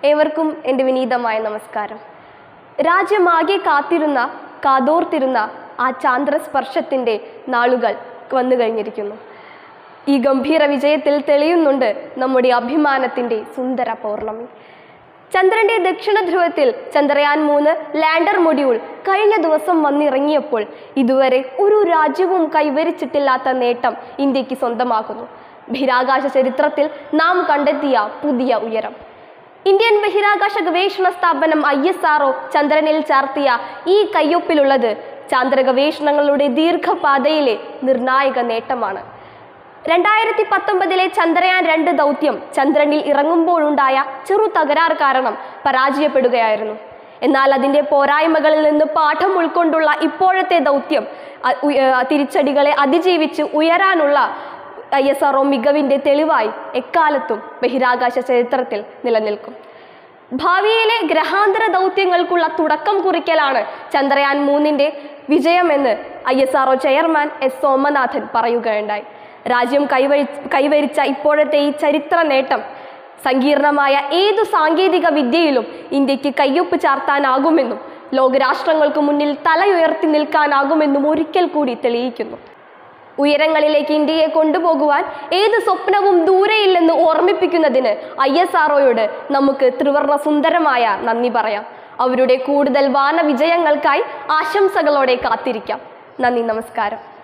ഏവർക്കും എൻ്റെ വിനീതമായ നമസ്കാരം രാജ്യമാകെ കാത്തിരുന്ന കാതോർത്തിരുന്ന ആ ചാന്ദ്രസ്പർശത്തിൻ്റെ നാളുകൾ വന്നു കഴിഞ്ഞിരിക്കുന്നു ഈ ഗംഭീര വിജയത്തിൽ തെളിയുന്നുണ്ട് നമ്മുടെ അഭിമാനത്തിൻ്റെ സുന്ദര പൗർണമി ചന്ദ്രന്റെ ദക്ഷിണ ധ്രുവത്തിൽ ചന്ദ്രയാൻ മൂന്ന് ലാൻഡർ മൊഡ്യൂൾ കഴിഞ്ഞ ദിവസം വന്നിറങ്ങിയപ്പോൾ ഇതുവരെ ഒരു രാജ്യവും കൈവരിച്ചിട്ടില്ലാത്ത നേട്ടം ഇന്ത്യക്ക് സ്വന്തമാക്കുന്നു ബഹിരാകാശ ചരിത്രത്തിൽ നാം കണ്ടെത്തിയ പുതിയ ഉയരം ഇന്ത്യൻ ബഹിരാകാശ ഗവേഷണ സ്ഥാപനം ഐ എസ് ആർഒ ചന്ദ്രനിൽ ചാർത്തിയ ഈ കയ്യൊപ്പിലുള്ളത് ചാന്ദ്ര ഗവേഷണങ്ങളുടെ ദീർഘപാതയിലെ നിർണായക നേട്ടമാണ് രണ്ടായിരത്തി പത്തൊമ്പതിലെ ചന്ദ്രയാൻ രണ്ട് ദൗത്യം ചന്ദ്രനിൽ ഇറങ്ങുമ്പോഴുണ്ടായ ചെറു തകരാർ കാരണം പരാജയപ്പെടുകയായിരുന്നു എന്നാൽ അതിൻ്റെ പോരായ്മകളിൽ നിന്ന് പാഠം ഉൾക്കൊണ്ടുള്ള ഇപ്പോഴത്തെ ദൗത്യം അ- ഉയ- തിരിച്ചടികളെ അതിജീവിച്ച് ഉയരാനുള്ള ഐ എസ് ആർഒ മികവിൻ്റെ തെളിവായി എക്കാലത്തും ബഹിരാകാശ ചരിത്രത്തിൽ നിലനിൽക്കും ഭാവിയിലെ ഗ്രഹാന്തര ദൗത്യങ്ങൾക്കുള്ള തുടക്കം കുറിക്കലാണ് ചന്ദ്രയാൻ മൂന്നിൻ്റെ വിജയമെന്ന് I S R O chairman S Somanathan പറയുകയുണ്ടായി രാജ്യം കൈവരി കൈവരിച്ച ഇപ്പോഴത്തെ ഈ ചരിത്ര നേട്ടം സങ്കീർണമായ ഏതു സാങ്കേതിക വിദ്യയിലും ഇന്ത്യക്ക് കയ്യൊപ്പ് ചാർത്താനാകുമെന്നും ലോകരാഷ്ട്രങ്ങൾക്ക് മുന്നിൽ തലയുയർത്തി നിൽക്കാനാകുമെന്നും ഒരിക്കൽ കൂടി തെളിയിക്കുന്നു ഉയരങ്ങളിലേക്ക് ഇന്ത്യയെ കൊണ്ടുപോകുവാൻ ഏത് സ്വപ്നവും ദൂരെയില്ലെന്ന് ഓർമ്മിപ്പിക്കുന്നതിന് ഐ എസ് ആർഒയോട് നമുക്ക് ത്രിവർണ സുന്ദരമായ നന്ദി പറയാം അവരുടെ കൂടുതൽ വാന വിജയങ്ങൾക്കായി ആശംസകളോടെ കാത്തിരിക്കാം നന്ദി നമസ്കാരം